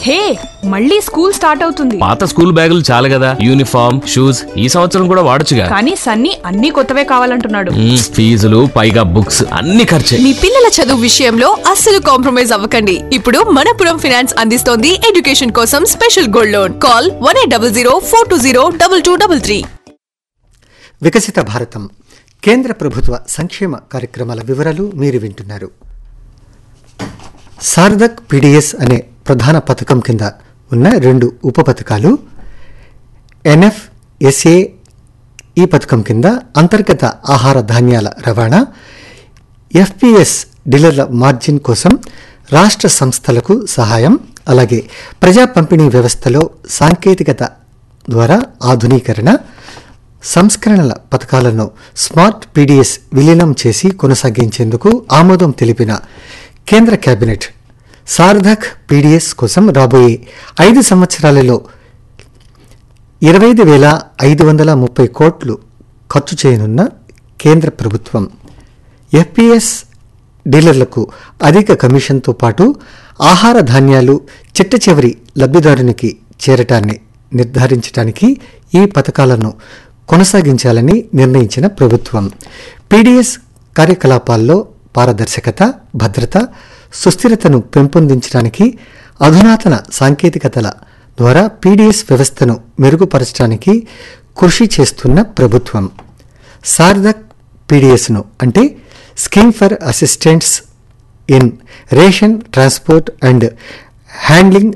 హే మళ్ళీ school start అవుతుంది పాత స్కూల్ బ్యాగులు చాలు కదా యూనిఫామ్ షూస్ ఈ సంవత్సరం కూడా వాడొచ్చుగా కానీ సన్నీ అన్ని కొత్తవే కావాలంటున్నాడు మ్మ్, ఫీజులు పైగా బుక్స్ అన్ని ఖర్చే మీ పిల్లల చదువు విషయంలో అస్సలు కాంప్రమైజ్ అవ్వకండి ఇప్పుడు మనపురం ఫినాన్స్ అందిస్తోంది ఎడ్యుకేషన్ కోసం special gold loan call one eight double zero four two zero double two double three వికసిత భారతం కేంద్ర ప్రభుత్వ సంక్షేమ కార్యక్రమాల వివరాలు మీరు వింటున్నారు సారథక్ పీడిఎస్ అనే ప్రధాన పథకం కింద ఉన్న రెండు ఉప పథకాలు ఎన్ఎఫ్ ఎస్ఏ ఈ పథకం కింద అంతర్గత ఆహార ధాన్యాల రవాణా ఎఫ్పిఎస్ డీలర్ల మార్జిన్ కోసం రాష్ట్ర సంస్థలకు సహాయం అలాగే ప్రజా పంపిణీ వ్యవస్థలో సాంకేతికత ద్వారా ఆధునీకరణ సంస్కరణల పథకాలను స్మార్ట్ పీడిఎస్ విలీనం చేసి కొనసాగించేందుకు ఆమోదం తెలిపిన కేంద్ర కేబినెట్ సారథక్ పీడిఎస్ కోసం రాబోయే ఐదు సంవత్సరాలలో ఇరవై ఐదు వేల ఐదు వందల ముప్పై కోట్లు ఖర్చు చేయనున్న కేంద్ర ప్రభుత్వం ఎఫ్పిఎస్ డీలర్లకు అధిక కమిషన్తో పాటు ఆహార ధాన్యాలు చిట్ట చివరి లబ్ధిదారునికి చేరటాన్ని నిర్ధారించడానికి ఈ పథకాలను కొనసాగించాలని నిర్ణయించిన ప్రభుత్వం పీడిఎస్ కార్యకలాపాల్లో పారదర్శకత భద్రత సుస్థిరతను పెంపొందించడానికి అధునాతన సాంకేతికతల ద్వారా పీడిఎస్ వ్యవస్థను మెరుగుపరచడానికి కృషి చేస్తున్న ప్రభుత్వం సారథక్ పీడిఎస్ను అంటే scheme for assistance in ration transport and handling